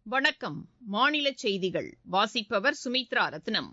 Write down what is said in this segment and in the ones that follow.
வணக்கம் மாநில செய்திகள் வாசிப்பவர் சுமித்ரா ரத்னம்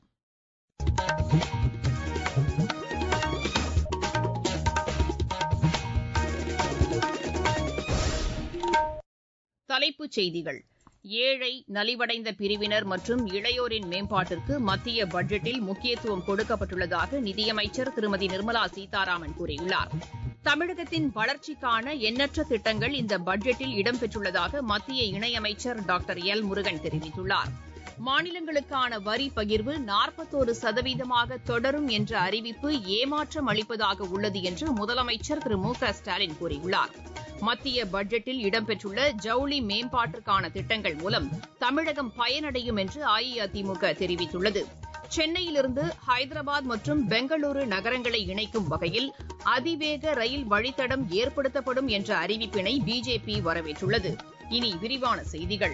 தலைப்புச் செய்திகள் ஏழை நலிவடைந்த பிரிவினர் மற்றும் இளையோரின் மேம்பாட்டிற்கு மத்திய பட்ஜெட்டில் முக்கியத்துவம் கொடுக்கப்பட்டுள்ளதாக நிதியமைச்சர் திருமதி நிர்மலா சீதாராமன் கூறியுள்ளார் தமிழகத்தின் வளர்ச்சிக்கான எண்ணற்ற திட்டங்கள் இந்த பட்ஜெட்டில் இடம்பெற்றுள்ளதாக மத்திய இணையமைச்சர் டாக்டர் எல் முருகன் தெரிவித்துள்ளார் மாநிலங்களுக்கான வரி பகிர்வு நாற்பத்தோரு சதவீதமாக தொடரும் என்ற அறிவிப்பு ஏமாற்றம் அளிப்பதாக உள்ளது என்று முதலமைச்சர் திரு மு க ஸ்டாலின் கூறியுள்ளார் மத்திய பட்ஜெட்டில் இடம்பெற்றுள்ள ஜவுளி மேம்பாட்டிற்கான திட்டங்கள் மூலம் தமிழகம் பயனடையும் என்று அஇஅதிமுக தெரிவித்துள்ளது சென்னையிலிருந்து ஹைதராபாத் மற்றும் பெங்களூரு நகரங்களை இணைக்கும் வகையில் அதிவேக ரயில் வழித்தடம் ஏற்படுத்தப்படும் என்ற அறிவிப்பினை பிஜேபி வரவேற்றுள்ளது இனி விரிவான செய்திகள்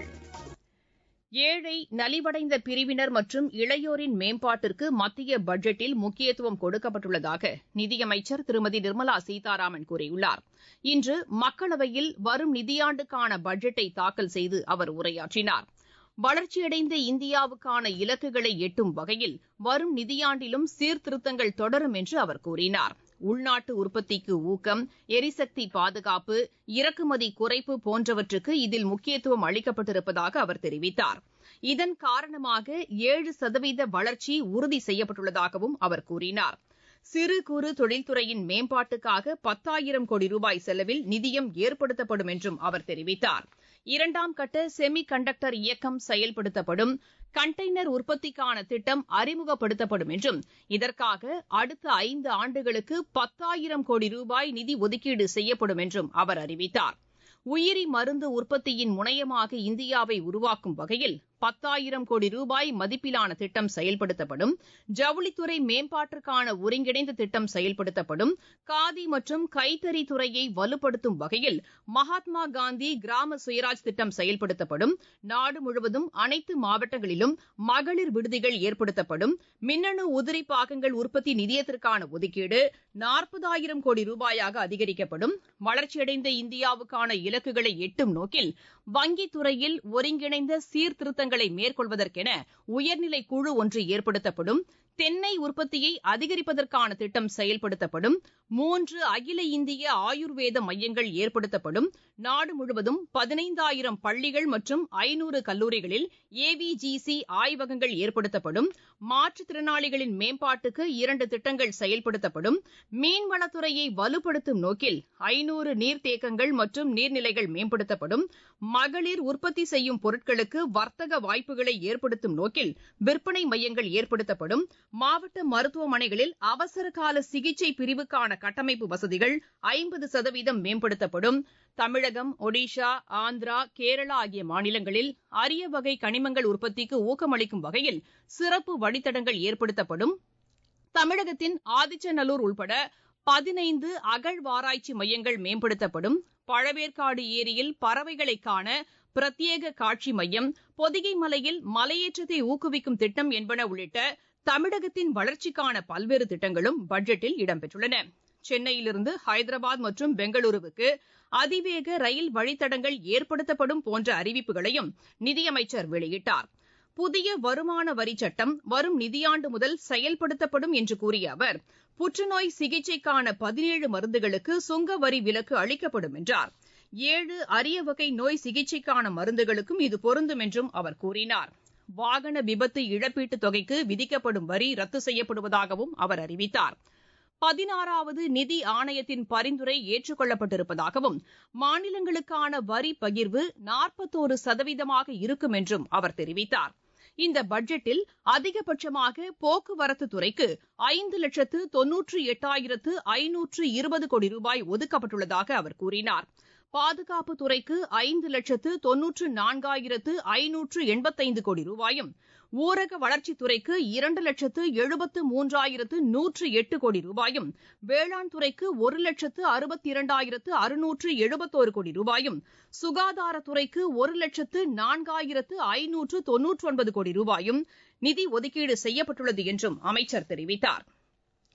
ஏழை நலிவடைந்த பிரிவினர் மற்றும் இளையோரின் மேம்பாட்டிற்கு மத்திய பட்ஜெட்டில் முக்கியத்துவம் கொடுக்கப்பட்டுள்ளதாக நிதியமைச்சர் திருமதி நிர்மலா சீதாராமன் கூறியுள்ளார் இன்று மக்களவையில் வரும் நிதியாண்டுக்கான பட்ஜெட்டை தாக்கல் செய்து அவர் உரையாற்றினார் வளர்ச்சியடைந்த இந்தியாவுக்கான இலக்குகளை எட்டும் வகையில் வரும் நிதியாண்டிலும் சீர்திருத்தங்கள் தொடரும் என்று அவர் கூறினார் உள்நாட்டு உற்பத்திக்கு ஊக்கம் எரிசக்தி பாதுகாப்பு இறக்குமதி குறைப்பு போன்றவற்றுக்கு இதில் முக்கியத்துவம் அளிக்கப்பட்டிருப்பதாக அவர் தெரிவித்தார் இதன் காரணமாக ஏழு சதவீத வளர்ச்சி உறுதி செய்யப்பட்டுள்ளதாகவும் அவர் கூறினார் சிறு குறு தொழில்துறையின் மேம்பாட்டுக்காக பத்தாயிரம் கோடி ரூபாய் செலவில் நிதியம் ஏற்படுத்தப்படும் என்றும் அவர் தெரிவித்தார் இரண்டாம் கட்ட செமி கண்டக்டர் இயக்கம் செயல்படுத்தப்படும் கண்டெய்னர் உற்பத்திக்கான திட்டம் அறிமுகப்படுத்தப்படும் என்றும் இதற்காக அடுத்த ஐந்து ஆண்டுகளுக்கு பத்தாயிரம் கோடி ரூபாய் நிதி ஒதுக்கீடு செய்யப்படும் என்றும் அவர் அறிவித்தார் உயிரி மருந்து உற்பத்தியின் முனையமாக இந்தியாவை உருவாக்கும் வகையில் பத்தாயிரம் கோடி ரூபாய் மதிப்பிலான திட்டம் செயல்படுத்தப்படும் ஜவுளித்துறை மேம்பாட்டிற்கான ஒருங்கிணைந்த திட்டம் செயல்படுத்தப்படும் காதி மற்றும் கைத்தறி துறையை வலுப்படுத்தும் வகையில் மகாத்மா காந்தி கிராம சுயராஜ் திட்டம் செயல்படுத்தப்படும் நாடு முழுவதும் அனைத்து மாவட்டங்களிலும் மகளிர் விடுதிகள் ஏற்படுத்தப்படும் மின்னணு உதிரி பாகங்கள் உற்பத்தி நிதியத்திற்கான ஒதுக்கீடு நாற்பதாயிரம் கோடி ரூபாயாக அதிகரிக்கப்படும் வளர்ச்சியடைந்த இந்தியாவுக்கான இலக்குகளை எட்டும் நோக்கில் வங்கித் துறையில் ஒருங்கிணைந்த சீர்திருத்தங்களை மேற்கொள்வதற்கென உயர்நிலை குழு ஒன்று ஏற்படுத்தப்படும் தென்னை உற்பத்தியை அதிகரிப்பதற்கான திட்டம் செயல்படுத்தப்படும் மூன்று அகில இந்திய ஆயுர்வேத மையங்கள் ஏற்படுத்தப்படும் நாடு முழுவதும் பதினைந்தாயிரம் பள்ளிகள் மற்றும் ஐநூறு கல்லூரிகளில் ஏவிஜிசி ஆய்வகங்கள் ஏற்படுத்தப்படும் மாற்றுத்திறனாளிகளின் மேம்பாட்டுக்கு இரண்டு திட்டங்கள் செயல்படுத்தப்படும் மீன்வளத்துறையை வலுப்படுத்தும் நோக்கில் ஐநூறு நீர்த்தேக்கங்கள் மற்றும் நீர்நிலைகள் மேம்படுத்தப்படும் மகளிர் உற்பத்தி செய்யும் பொருட்களுக்கு வர்த்தக வாய்ப்புகளை ஏற்படுத்தும் நோக்கில் விற்பனை மையங்கள் ஏற்படுத்தப்படும் மாவட்ட மருத்துவமனைகளில் அவசர கால சிகிச்சை பிரிவுக்கான கட்டமைப்பு வசதிகள் ஐம்பது சதவீதம் மேம்படுத்தப்படும் தமிழகம் ஒடிஷா ஆந்திரா கேரளா ஆகிய மாநிலங்களில் அரிய வகை கனிமங்கள் உற்பத்திக்கு ஊக்கமளிக்கும் வகையில் சிறப்பு வழித்தடங்கள் ஏற்படுத்தப்படும் தமிழகத்தின் ஆதிச்சநல்லூர் உள்பட பதினைந்து அகழ்வாராய்ச்சி மையங்கள் மேம்படுத்தப்படும் பழவேற்காடு ஏரியில் பறவைகளை காண பிரத்யேக காட்சி மையம் பொதிகை மலையில் மலையேற்றத்தை ஊக்குவிக்கும் திட்டம் என்பன உள்ளிட்ட தமிழகத்தின் வளர்ச்சிக்கான பல்வேறு திட்டங்களும் பட்ஜெட்டில் இடம்பெற்றுள்ளன சென்னையிலிருந்து ஹைதராபாத் மற்றும் பெங்களூருவுக்கு அதிவேக ரயில் வழித்தடங்கள் ஏற்படுத்தப்படும் போன்ற அறிவிப்புகளையும் நிதியமைச்சர் வெளியிட்டார் புதிய வருமான வரிச் சட்டம் வரும் நிதியாண்டு முதல் செயல்படுத்தப்படும் என்று கூறிய அவர் புற்றுநோய் சிகிச்சைக்கான பதினேழு மருந்துகளுக்கு சுங்க வரி விலக்கு அளிக்கப்படும் என்றார் ஏழு அரிய வகை நோய் சிகிச்சைக்கான மருந்துகளுக்கும் இது பொருந்தும் என்றும் அவர் கூறினார் வாகன விபத்து இழப்பீட்டுத் தொகைக்கு விதிக்கப்படும் வரி ரத்து செய்யப்படுவதாகவும் அவர் அறிவித்தார் பதினாறாவது நிதி ஆணையத்தின் பரிந்துரை ஏற்றுக்கொள்ளப்பட்டிருப்பதாகவும் மாநிலங்களுக்கான வரி பகிர்வு நாற்பத்தோரு சதவீதமாக இருக்கும் என்றும் அவர் தெரிவித்தார் இந்த பட்ஜெட்டில் அதிகபட்சமாக போக்குவரத்து துறைக்கு ஐந்து லட்சத்து தொன்னூற்றி எட்டாயிரத்து ஐநூற்று இருபது கோடி ரூபாய் ஒதுக்கப்பட்டுள்ளதாக அவர் கூறினார் பாதுகாப்பு துறைக்கு ஐந்து லட்சத்து தொன்னூற்று நான்காயிரத்து ஐநூற்று எண்பத்தைந்து கோடி ரூபாயும் ஊரக வளர்ச்சித்துறைக்கு இரண்டு லட்சத்து எழுபத்து மூன்றாயிரத்து நூற்று எட்டு கோடி ரூபாயும் வேளாண் துறைக்கு ஒரு லட்சத்து அறுபத்தி இரண்டாயிரத்து அறுநூற்று எழுபத்தோரு கோடி ரூபாயும் சுகாதாரத்துறைக்கு ஒரு லட்சத்து நான்காயிரத்து ஐநூற்று தொன்னூற்றி ஒன்பது கோடி ரூபாயும் நிதி ஒதுக்கீடு செய்யப்பட்டுள்ளது என்றும் அமைச்சர் தெரிவித்தார்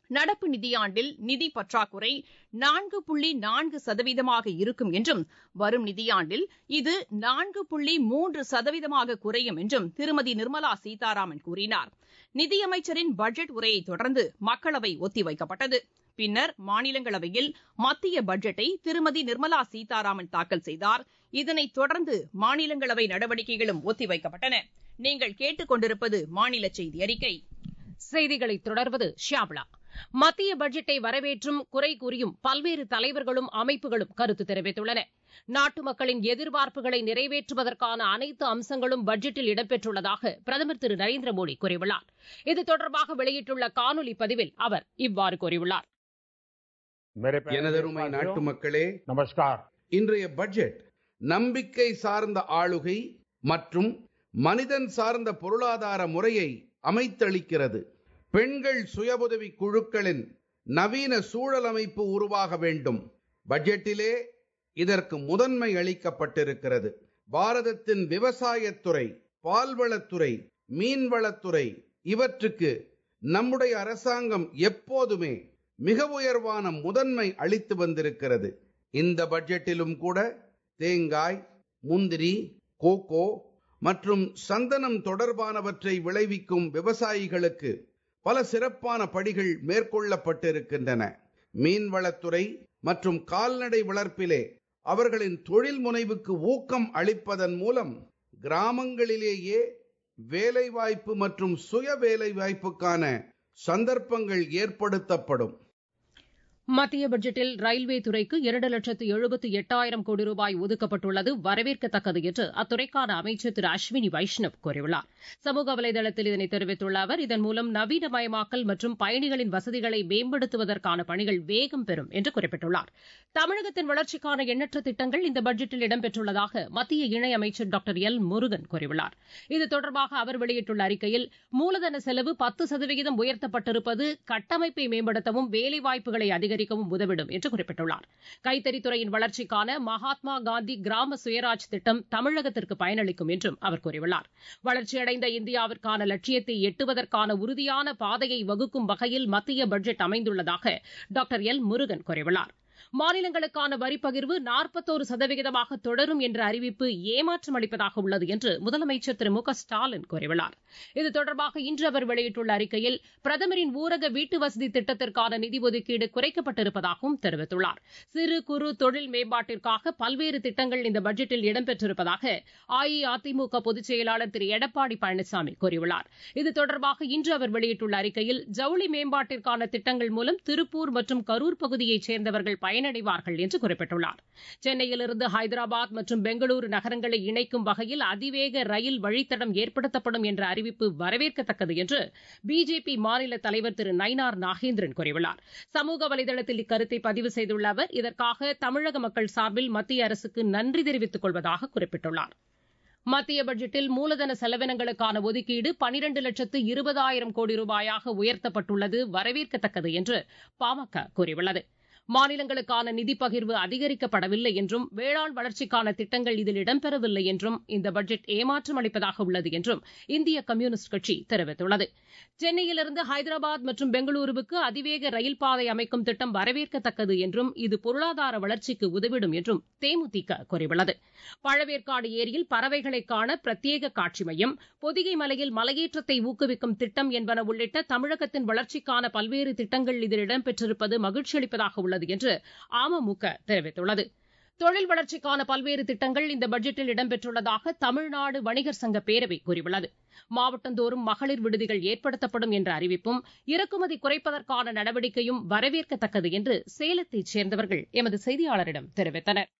நடப்பு நிதியாண்டில் நிதி பற்றாக்குறை நான்கு புள்ளி நான்கு சதவீதமாக இருக்கும் என்றும் வரும் நிதியாண்டில் இது நான்கு புள்ளி மூன்று சதவீதமாக குறையும் என்றும் திருமதி நிர்மலா சீதாராமன் கூறினார் நிதியமைச்சரின் பட்ஜெட் உரையை தொடர்ந்து மக்களவை ஒத்திவைக்கப்பட்டது பின்னர் மாநிலங்களவையில் மத்திய பட்ஜெட்டை திருமதி நிர்மலா சீதாராமன் தாக்கல் செய்தார் இதனைத் தொடர்ந்து மாநிலங்களவை நடவடிக்கைகளும் ஒத்திவைக்கப்பட்டன நீங்கள் கேட்டுக் கொண்டிருப்பது மாநில செய்தி அறிக்கை செய்திகளை தொடர்வது ஷியாப்லா மத்திய பட்ஜெட்டை வரவேற்றும் குறை கூறியும் பல்வேறு தலைவர்களும் அமைப்புகளும் கருத்து தெரிவித்துள்ளன நாட்டு மக்களின் எதிர்பார்ப்புகளை நிறைவேற்றுவதற்கான அனைத்து அம்சங்களும் பட்ஜெட்டில் இடம்பெற்றுள்ளதாக பிரதமர் திரு நரேந்திர மோடி கூறியுள்ளார் இது தொடர்பாக வெளியிட்டுள்ள காணொலி பதிவில் அவர் இவ்வாறு கூறியுள்ளார் எனதருமை நாட்டு மக்களே நமஸ்கார் இன்றைய பட்ஜெட் நம்பிக்கை சார்ந்த ஆளுகை மற்றும் மனிதன் சார்ந்த பொருளாதார முறையை அமைத்தளிக்கிறது பெண்கள் சுய உதவி குழுக்களின் நவீன சூழல் அமைப்பு உருவாக வேண்டும் பட்ஜெட்டிலே இதற்கு முதன்மை அளிக்கப்பட்டிருக்கிறது பாரதத்தின் விவசாயத்துறை பால்வளத்துறை மீன்வளத்துறை இவற்றுக்கு நம்முடைய அரசாங்கம் எப்போதுமே மிக உயர்வான முதன்மை அளித்து வந்திருக்கிறது இந்த பட்ஜெட்டிலும் கூட தேங்காய் முந்திரி கோகோ மற்றும் சந்தனம் தொடர்பானவற்றை விளைவிக்கும் விவசாயிகளுக்கு பல சிறப்பான படிகள் மேற்கொள்ளப்பட்டிருக்கின்றன மீன்வளத்துறை மற்றும் கால்நடை வளர்ப்பிலே அவர்களின் தொழில் முனைவுக்கு ஊக்கம் அளிப்பதன் மூலம் கிராமங்களிலேயே வேலைவாய்ப்பு மற்றும் சுய வேலைவாய்ப்புக்கான சந்தர்ப்பங்கள் ஏற்படுத்தப்படும் மத்திய பட்ஜெட்டில் ரயில்வே துறைக்கு இரண்டு லட்சத்து எழுபத்து எட்டாயிரம் கோடி ரூபாய் ஒதுக்கப்பட்டுள்ளது வரவேற்கத்தக்கது என்று அத்துறைக்கான அமைச்சர் திரு அஸ்வினி வைஷ்ணவ் கூறியுள்ளார் சமூக வலைதளத்தில் இதனை தெரிவித்துள்ள அவர் இதன் மூலம் நவீனமயமாக்கல் மற்றும் பயணிகளின் வசதிகளை மேம்படுத்துவதற்கான பணிகள் வேகம் பெறும் என்று குறிப்பிட்டுள்ளார் தமிழகத்தின் வளர்ச்சிக்கான எண்ணற்ற திட்டங்கள் இந்த பட்ஜெட்டில் இடம்பெற்றுள்ளதாக மத்திய இணையமைச்சர் டாக்டர் எல் முருகன் கூறியுள்ளார் இது தொடர்பாக அவர் வெளியிட்டுள்ள அறிக்கையில் மூலதன செலவு பத்து சதவிகிதம் உயர்த்தப்பட்டிருப்பது கட்டமைப்பை மேம்படுத்தவும் வேலைவாய்ப்புகளை அதிகரிக்க அதிகரிக்கவும் உதவிடும் என்று குறிப்பிட்டுள்ளார் கைத்தறித்துறையின் வளர்ச்சிக்கான மகாத்மா காந்தி கிராம சுயராஜ் திட்டம் தமிழகத்திற்கு பயனளிக்கும் என்றும் அவர் கூறியுள்ளார் வளர்ச்சியடைந்த இந்தியாவிற்கான லட்சியத்தை எட்டுவதற்கான உறுதியான பாதையை வகுக்கும் வகையில் மத்திய பட்ஜெட் அமைந்துள்ளதாக டாக்டர் எல் முருகன் கூறியுள்ளார் மாநிலங்களுக்கான வரிப்பகிர்வு நாற்பத்தோரு சதவிகிதமாக தொடரும் என்ற அறிவிப்பு ஏமாற்றம் அளிப்பதாக உள்ளது என்று முதலமைச்சர் திரு மு க ஸ்டாலின் கூறியுள்ளார் இது தொடர்பாக இன்று அவர் வெளியிட்டுள்ள அறிக்கையில் பிரதமரின் ஊரக வீட்டு வசதி திட்டத்திற்கான நிதி ஒதுக்கீடு குறைக்கப்பட்டிருப்பதாகவும் தெரிவித்துள்ளார் சிறு குறு தொழில் மேம்பாட்டிற்காக பல்வேறு திட்டங்கள் இந்த பட்ஜெட்டில் இடம்பெற்றிருப்பதாக அஇஅதிமுக பொதுச் செயலாளர் திரு எடப்பாடி பழனிசாமி கூறியுள்ளார் இது தொடர்பாக இன்று அவர் வெளியிட்டுள்ள அறிக்கையில் ஜவுளி மேம்பாட்டிற்கான திட்டங்கள் மூலம் திருப்பூர் மற்றும் கரூர் பகுதியைச் சேர்ந்தவர்கள் பயன் பயனடைவார்கள் என்று குறிப்பிட்டுள்ளார் சென்னையிலிருந்து ஹைதராபாத் மற்றும் பெங்களூரு நகரங்களை இணைக்கும் வகையில் அதிவேக ரயில் வழித்தடம் ஏற்படுத்தப்படும் என்ற அறிவிப்பு வரவேற்கத்தக்கது என்று பிஜேபி மாநில தலைவர் திரு நயினார் நாகேந்திரன் கூறியுள்ளார் சமூக வலைதளத்தில் இக்கருத்தை பதிவு செய்துள்ள அவர் இதற்காக தமிழக மக்கள் சார்பில் மத்திய அரசுக்கு நன்றி தெரிவித்துக் கொள்வதாக குறிப்பிட்டுள்ளார் மத்திய பட்ஜெட்டில் மூலதன செலவினங்களுக்கான ஒதுக்கீடு பனிரண்டு லட்சத்து இருபதாயிரம் கோடி ரூபாயாக உயர்த்தப்பட்டுள்ளது வரவேற்கத்தக்கது என்று பாமக கூறியுள்ளது மாநிலங்களுக்கான நிதி பகிர்வு அதிகரிக்கப்படவில்லை என்றும் வேளாண் வளர்ச்சிக்கான திட்டங்கள் இதில் இடம்பெறவில்லை என்றும் இந்த பட்ஜெட் ஏமாற்றம் அளிப்பதாக உள்ளது என்றும் இந்திய கம்யூனிஸ்ட் கட்சி தெரிவித்துள்ளது சென்னையிலிருந்து ஹைதராபாத் மற்றும் பெங்களூருவுக்கு அதிவேக ரயில் பாதை அமைக்கும் திட்டம் வரவேற்கத்தக்கது என்றும் இது பொருளாதார வளர்ச்சிக்கு உதவிடும் என்றும் தேமுதிக கூறியுள்ளது பழவேற்காடு ஏரியில் பறவைகளை காண பிரத்யேக காட்சி மையம் பொதிகை மலையில் மலையேற்றத்தை ஊக்குவிக்கும் திட்டம் என்பன உள்ளிட்ட தமிழகத்தின் வளர்ச்சிக்கான பல்வேறு திட்டங்கள் இதில் இடம்பெற்றிருப்பது மகிழ்ச்சி அளிப்பதாக உள்ளது உள்ளது என்று அமமுக தெரிவித்துள்ளது தொழில் வளர்ச்சிக்கான பல்வேறு திட்டங்கள் இந்த பட்ஜெட்டில் இடம்பெற்றுள்ளதாக தமிழ்நாடு வணிகர் சங்க பேரவை கூறியுள்ளது மாவட்டந்தோறும் மகளிர் விடுதிகள் ஏற்படுத்தப்படும் என்ற அறிவிப்பும் இறக்குமதி குறைப்பதற்கான நடவடிக்கையும் வரவேற்கத்தக்கது என்று சேலத்தைச் சேர்ந்தவர்கள் எமது செய்தியாளரிடம் தெரிவித்தனர்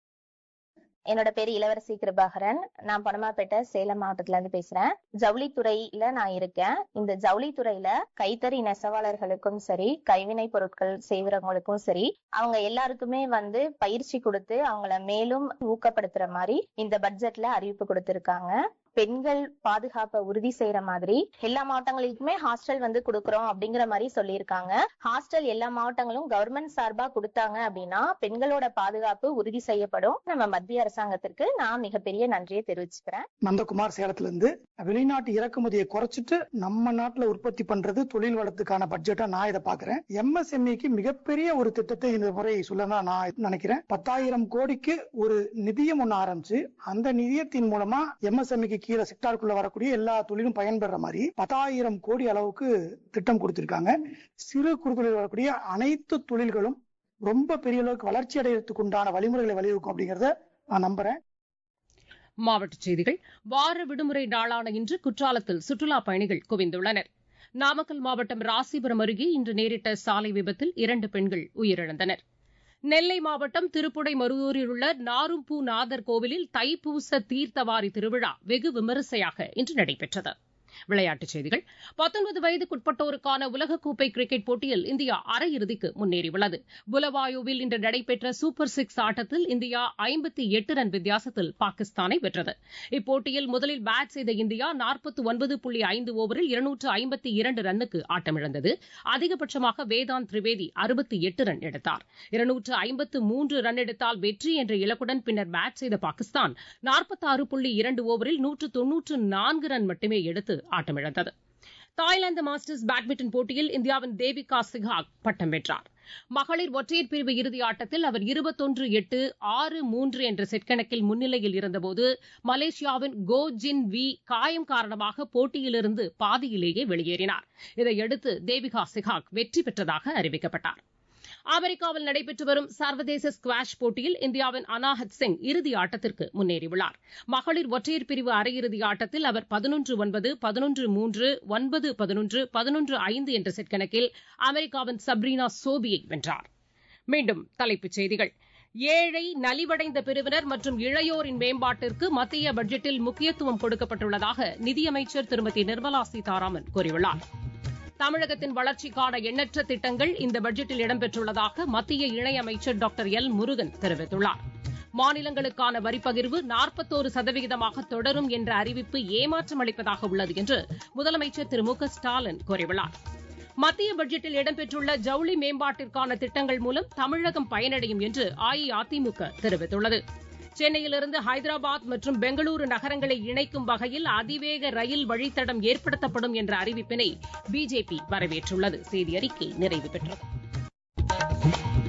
என்னோட பேர் இளவரசி கிருபாகரன் நான் பனமாப்பேட்டை சேலம் மாவட்டத்துல இருந்து பேசுறேன் ஜவுளித்துறையில நான் இருக்கேன் இந்த ஜவுளித்துறையில கைத்தறி நெசவாளர்களுக்கும் சரி கைவினை பொருட்கள் செய்வறவங்களுக்கும் சரி அவங்க எல்லாருக்குமே வந்து பயிற்சி கொடுத்து அவங்கள மேலும் ஊக்கப்படுத்துற மாதிரி இந்த பட்ஜெட்ல அறிவிப்பு கொடுத்திருக்காங்க பெண்கள் பாதுகாப்பை உறுதி செய்யற மாதிரி எல்லா மாவட்டங்களுக்குமே ஹாஸ்டல் வந்து கொடுக்கறோம் அப்படிங்கிற மாதிரி சொல்லியிருக்காங்க ஹாஸ்டல் எல்லா மாவட்டங்களும் கவர்மெண்ட் சார்பா கொடுத்தாங்க அப்படின்னா பெண்களோட பாதுகாப்பு உறுதி செய்யப்படும் நம்ம மத்திய அரசாங்கத்திற்கு நான் மிகப்பெரிய நன்றியை தெரிவிச்சுக்கிறேன் நந்தகுமார் சேலத்துல இருந்து வெளிநாட்டு இறக்குமதியை குறைச்சிட்டு நம்ம நாட்டுல உற்பத்தி பண்றது தொழில் வளத்துக்கான பட்ஜெட்டா நான் இதை பாக்குறேன் எம்எஸ்எம்இக்கு மிகப்பெரிய ஒரு திட்டத்தை இந்த முறை சொல்லலாம் நான் நினைக்கிறேன் பத்தாயிரம் கோடிக்கு ஒரு நிதியம் ஒண்ணு ஆரம்பிச்சு அந்த நிதியத்தின் மூலமா எம்எஸ்எம்இக்கு கீழே செக்டாருக்குள்ள வரக்கூடிய எல்லா தொழிலும் பயன்பெற மாதிரி பத்தாயிரம் கோடி அளவுக்கு திட்டம் கொடுத்திருக்காங்க சிறு குறு தொழில் வரக்கூடிய அனைத்து தொழில்களும் ரொம்ப பெரிய அளவுக்கு வளர்ச்சி அடைகிறதுக்கு உண்டான வழிமுறைகளை வழிவகுக்கும் அப்படிங்கறத நான் நம்புறேன் மாவட்டச் செய்திகள் வார விடுமுறை நாளான இன்று குற்றாலத்தில் சுற்றுலாப் பயணிகள் குவிந்துள்ளனர் நாமக்கல் மாவட்டம் ராசிபுரம் அருகே இன்று நேரிட்ட சாலை விபத்தில் இரண்டு பெண்கள் உயிரிழந்தனர் நெல்லை மாவட்டம் திருப்புடை மருதூரில் உள்ள நாரும்பூ நாதர் கோவிலில் தைப்பூச தீர்த்தவாரி திருவிழா வெகு விமரிசையாக இன்று நடைபெற்றது விளையாட்டுச் செய்திகள் பத்தொன்பது வயதுக்குட்பட்டோருக்கான உலகக்கோப்பை கிரிக்கெட் போட்டியில் இந்தியா அரையிறுதிக்கு முன்னேறியுள்ளது புலவாயுவில் இன்று நடைபெற்ற சூப்பர் சிக்ஸ் ஆட்டத்தில் இந்தியா ஐம்பத்தி எட்டு ரன் வித்தியாசத்தில் பாகிஸ்தானை வென்றது இப்போட்டியில் முதலில் பேட் செய்த இந்தியா நாற்பத்தி ஒன்பது புள்ளி ஐந்து ஓவரில் இருநூற்று ஐம்பத்தி இரண்டு ரன்னுக்கு ஆட்டமிழந்தது அதிகபட்சமாக வேதாந்த் திரிவேதி அறுபத்தி எட்டு ரன் எடுத்தார் இருநூற்று ஐம்பத்து மூன்று ரன் எடுத்தால் வெற்றி என்ற இலக்குடன் பின்னர் பேட் செய்த பாகிஸ்தான் நாற்பத்தாறு புள்ளி இரண்டு ஓவரில் நூற்று தொன்னூற்று நான்கு ரன் மட்டுமே எடுத்து ஆட்டமிழந்தது தாய்லாந்து மாஸ்டர்ஸ் பேட்மிண்டன் போட்டியில் இந்தியாவின் தேவிகா சிகாக் பட்டம் வென்றார் மகளிர் ஒற்றையர் பிரிவு இறுதி ஆட்டத்தில் அவர் இருபத்தொன்று எட்டு ஆறு மூன்று என்ற செட் கணக்கில் முன்னிலையில் இருந்தபோது மலேசியாவின் கோ ஜின் வி காயம் காரணமாக போட்டியிலிருந்து பாதியிலேயே வெளியேறினார் இதையடுத்து தேவிகா சிகாக் வெற்றி பெற்றதாக அறிவிக்கப்பட்டார் அமெரிக்காவில் நடைபெற்று வரும் சர்வதேச ஸ்குவாஷ் போட்டியில் இந்தியாவின் அனாஹத் சிங் இறுதி ஆட்டத்திற்கு முன்னேறியுள்ளார் மகளிர் ஒற்றையர் பிரிவு அரையிறுதி ஆட்டத்தில் அவர் பதினொன்று ஒன்பது பதினொன்று மூன்று ஒன்பது பதினொன்று பதினொன்று ஐந்து என்ற செட் கணக்கில் அமெரிக்காவின் சப்ரீனா சோபியை வென்றார் மீண்டும் தலைப்புச் செய்திகள் ஏழை நலிவடைந்த பிரிவினர் மற்றும் இளையோரின் மேம்பாட்டிற்கு மத்திய பட்ஜெட்டில் முக்கியத்துவம் கொடுக்கப்பட்டுள்ளதாக நிதியமைச்சர் திருமதி நிர்மலா சீதாராமன் கூறியுள்ளார் தமிழகத்தின் வளர்ச்சிக்கான எண்ணற்ற திட்டங்கள் இந்த பட்ஜெட்டில் இடம்பெற்றுள்ளதாக மத்திய இணையமைச்சர் டாக்டர் எல் முருகன் தெரிவித்துள்ளார் மாநிலங்களுக்கான வரிப்பகிர்வு நாற்பத்தோரு சதவிகிதமாக தொடரும் என்ற அறிவிப்பு ஏமாற்றம் அளிப்பதாக உள்ளது என்று முதலமைச்சர் திரு மு க ஸ்டாலின் கூறியுள்ளார் மத்திய பட்ஜெட்டில் இடம்பெற்றுள்ள ஜவுளி மேம்பாட்டிற்கான திட்டங்கள் மூலம் தமிழகம் பயனடையும் என்று அஇஅதிமுக தெரிவித்துள்ளது சென்னையிலிருந்து ஹைதராபாத் மற்றும் பெங்களூரு நகரங்களை இணைக்கும் வகையில் அதிவேக ரயில் வழித்தடம் ஏற்படுத்தப்படும் என்ற அறிவிப்பினை பிஜேபி வரவேற்றுள்ளது செய்தி அறிக்கை நிறைவு பெற்றது